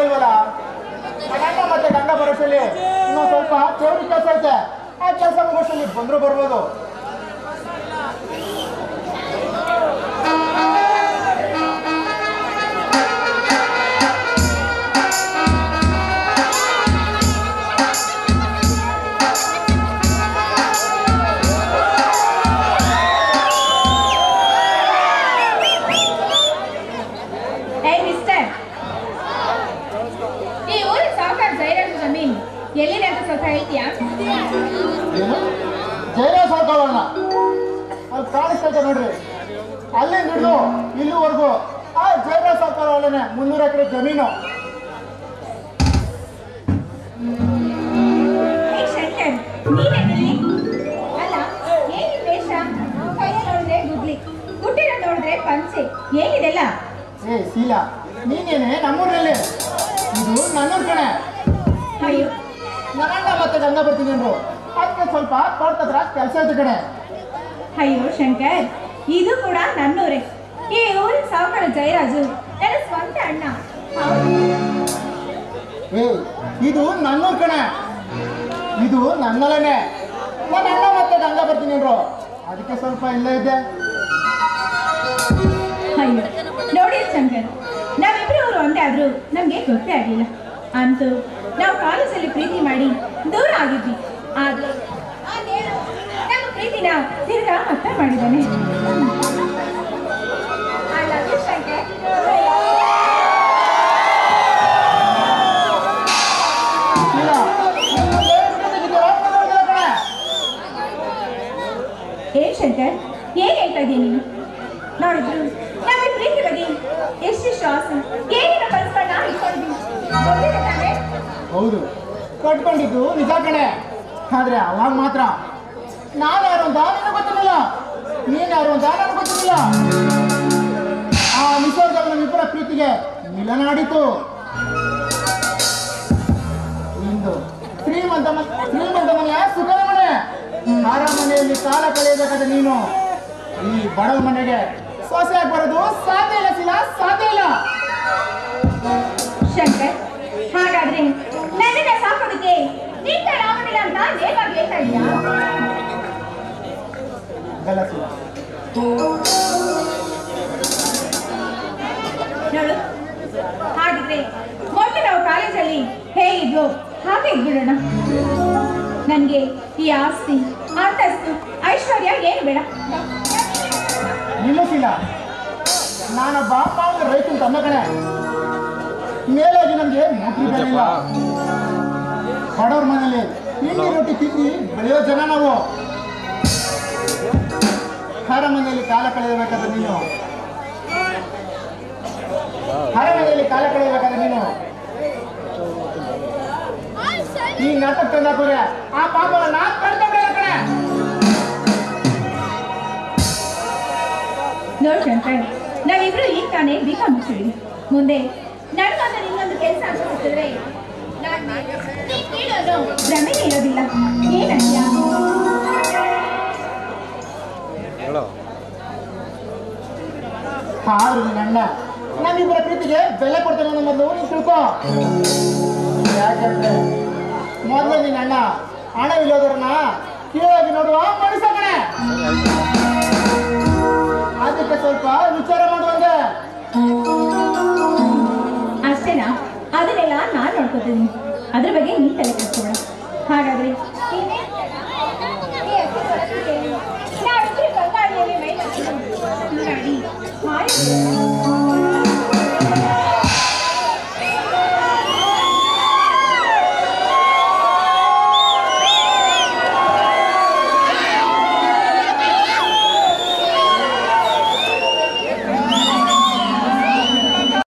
ಇಲ್ವಲ್ಲ ಗಂಡ ಮತ್ತೆ ಗಂಡ ಬರೋಷ್ಟಲ್ಲಿ ಇನ್ನೂ ಸ್ವಲ್ಪ ಚೌರಿ ಕೆಲಸ ಐತೆ ಆ ಕೆಲಸ ಮುಗಿಸಲ್ಲಿ ಬಂದ್ರು ಬರ್ಬೋದು ಏ ಮಿಸ್ಟರ್ ಈ ಊರಿನ ಸಾವುಕಾರ ಜೈರಾಜ್ ಜಮೀನ್ ಎಲ್ಲಿದೆ ಅಂತ ಸ್ವಲ್ಪ ಹೇಳ್ತೀಯಾ ಏನು ಜೈರಾಜ್ ಸರ್ಕಾರವನ್ನ ಅಲ್ಲಿ ಕಾಣಿಸ್ತೈತೆ ನೋಡ್ರಿ ಅಲ್ಲಿಂದ ಹಿಡಿದು ಇಲ್ಲಿವರೆಗೂ ಆ ಜೈರಾಜ್ ಸರ್ಕಾರ ಅಲ್ಲೇನೆ ಮುನ್ನೂರು ಎಕರೆ ಜಮೀನು ಏ ಶಂಕರ್ ನೀನೇನಿಲ್ಲಿ ಅಲ್ಲ ಏನಿದ್ ವೇಷ ಕೈಯ ನೋಡಿದ್ರೆ ಗುಡ್ಲಿ ಗುಟ್ಟಿನ ನೋಡಿದ್ರೆ ಪಂಚೆ ಏನಿದೆಲ್ಲ ಏ ಶೀಲಾ ನೀನೇನೆ ನಮ್ಮೂರಲ್ಲಿ ಇದು ನನ್ನೂರ್ ಕಣೆ ಅಯ್ಯೋ ನನ್ನ ಮತ್ತೆ ಗಂಗ ಬರ್ತೀನಿ ಅಂದ್ರು ಅದಕ್ಕೆ ಸ್ವಲ್ಪ ತೋಟದ ಹತ್ರ ಕೆಲಸ ಐತೆ ಕಣೆ ಅಯ್ಯೋ ಶಂಕರ್ ಇದು ಕೂಡ ನನ್ನೂರೇ ಈ ಊರಿನ ಸಾವುಕಾರ ಜಯರಾಜು ನನ್ನ ಸ್ವಂತ ಅಣ್ಣ ಹೌದು. ಏ ಇದು ನನ್ನೂರ್ ಕಣೆ ಇದು ನನ್ನಲ್ಲನೆ ನನ್ನ ಅಣ್ಣ ಮತ್ತೆ ಗಂಗ ಬರ್ತೀನಿ ಅಂದ್ರು ಅದಕ್ಕೆ ಸ್ವಲ್ಪ ಇಲ್ಲೇ ಇದ್ದೆ ಅಯ್ಯೋ ನೋಡಿ ಶಂಕರ್ ನಾವಿಬ್ರು ಅವರು ಒಂದೇ ಆದ್ರೂ ನಮ್ಗೆ ಗೊತ್ತೇ ಆಗ್ಲಿಲ್ಲ ಅಂತೂ ನಾವು ಕಾಲೇಜಲ್ಲಿ ಪ್ರೀತಿ ಮಾಡಿ ದೂರ ಆಗಿದ್ವಿ ಆದ್ರೆ ಆ ದೇವ್ರು ನಮ್ಮ ಪ್ರೀತಿನ ತಿರ್ಗಾ ಮತ್ತೆ ಮಾಡಿದ್ದಾನೆ I love you, Shankar. Sheila, ನೀನು ಬೇರೆ ಜೊತೆಗಿದ್ದೀರಾ? ನೋಡ್ತಿಲ್ಲ ಕಣೆ. ಏನ್ ಶಂಕರ್ ಏನ್ ಹೇಳ್ತಾ ಇದೀಯ ನೀನು ನೋಡಿದ್ರು ನಮ್ಮ ಈ ಪ್ರೀತಿ ಬಗ್ಗೆ ಎಷ್ಟು ಶ್ವಾಸ ಏನೇನು ಕಲ್ಸ್ಕೊಂಡ ಇಟ್ಕೊಂಡಿದ್ವಿ ಗೊತ್ತಿದೆ ತಾನೇ ಹೌದು ಕಟ್ಕೊಂಡಿದ್ದು ನಿಜ ಕಣೆ ಆದ್ರೆ ಅವಾಗ ಮಾತ್ರ ನಾನು ಯಾರು ಅಂತ ನಿನಗೆ ಗೊತ್ತಿರಲಿಲ್ಲ ನೀನ್ ಯಾರು ಅಂತ ನನಗೆ ಗೊತ್ತಿರಲಿಲ್ಲ ಆ ನಿಸರ್ಗದ ನಮ್ಮಿಬ್ಬರ ಪ್ರೀತಿಗೆ ಮಿಲನ ಆಡಿತು ಇಂದು ಶ್ರೀಮಂತ ಮ- ಶ್ರೀಮಂತ ಮನೆಯ ಸುಖದ ಮನೆ ಹಾರ ಮನೆಯಲ್ಲಿ ಕಾಲ ಕಳೆಯಬೇಕಾದ ನೀನು ಈ ಬಡವ ಮನೆಗೆ ಸೊಸೆಯಾಗಿ ಬರೋದು ಸಾಧ್ಯ ಇಲ್ಲ ಶಿಲಾ ಸಾಧ್ಯ ಇಲ್ಲ ಶಂಕರ್ ಹಾಗಾದ್ರೆ ನನ್ನನ್ನ ಸಾಕೋದಕ್ಕೆ ನಿಂತ ರಾವಣಿಲ್ಲ ಅಂತ ನೇರವಾಗಿ ಹೇಳ್ತಾ ಇದೀಯಾ ಗಲ ಶಿಲಾ ನೋಡು ಹಾಗಿದ್ರೆ ಮೊದಲು ನಾವು ಕಾಲೇಜಲ್ಲಿ ಹೇಗಿದ್ವು ಹಾಗೆ ಇದ್ಬಿಡೋಣ ನನಗೆ ಈ ಆಸ್ತಿ ಅಂತಸ್ತು ಐಶ್ವರ್ಯ ಏನು ಬೇಡ ನಿಲ್ಲಿಸಿಲ್ಲ ನಾನೊಬ್ಬ ಮಾಮೂಲಿ ರೈತನ ತಮ್ಮ ಕಣೆ ಮೇಲಾಗಿ ನಮ್ಗೆ ನೌಕರಿ ಬೇರೆ ಇಲ್ಲ ಬಡವ್ರ ಮನೇಲಿ ತಿಂಡಿ ರೊಟ್ಟಿ ತಿಂಡಿ ಬೆಳೆಯೋ ಜನ ನಾವು ಹರ ಮನೆಯಲ್ಲಿ ಕಾಲ ಕಳೆಯಬೇಕಾದ್ರೆ ನೀನು ಹರ ಮನೆಯಲ್ಲಿ ಕಾಲ ಕಳೆಯಬೇಕಾದ್ರೆ ನೀನು ಈ ನಾಟಕ ತಂದಾಕೋರೆ ಆ ಪಾಪನ ನಾ ಕಳ್ಕೊಂಡ್ರೆ ಕಣೆ ನೋಡು ಶಂಕರ್ ನಾವಿಬ್ರು ಈಗ ತಾನೇ ಬಿ ಕಾಮ್ ಮುಗಿಸಿದ್ವಿ ಮುಂದೆ ನನಗೊಂದು ಇನ್ನೊಂದು ಕೆಲಸ ಅಂತ ಸಿಕ್ಕಿದ್ರೆ ನಾನು ನೀನ್ ಕೇಳೋದು ಭ್ರಮೆ ಇರೋದಿಲ್ಲ ಏನಂತ್ಯ ಆದ್ರೂ ನಿನ್ನ ಅಣ್ಣ ನಮ್ಮಿಬ್ಬರ ಪ್ರೀತಿಗೆ ಬೆಲೆ ಕೊಡ್ತೇನೆ ಅನ್ನೋ ಮೊದಲು ನೀನು ತಿಳ್ಕೊ ಯಾಕಂದ್ರೆ ಮೊದಲು ನಿನ್ನ ಅಣ್ಣ ಹಣವಿಲ್ಲೋದ್ರನ್ನ ಕೀಳಾಗಿ ನೋಡುವ ಮನುಷ್ಯ ಕಣೆ ಅದಕ್ಕೆ ಸ್ವಲ್ಪ ವಿಚಾರ ಮಾಡುವಂಗೆ ಅಷ್ಟೇನಾ ಅದನ್ನೆಲ್ಲ ನಾನು ನೋಡ್ಕೋತೀನಿ ಅದ್ರ ಬಗ್ಗೆ ನೀನ್ ತಲೆ ಕೆಡಿಸ್ಕೋಬೇಡ ಹಾಗಾದ್ರೆ ನಾವಿಬ್ರು ಗಂಗಾಳಿಯಲ್ಲಿ ಮೈ ಮುಚ್ಚಿಕೊಂಡು ಸುತ್ತಾಡಿ ಮಾಡಿ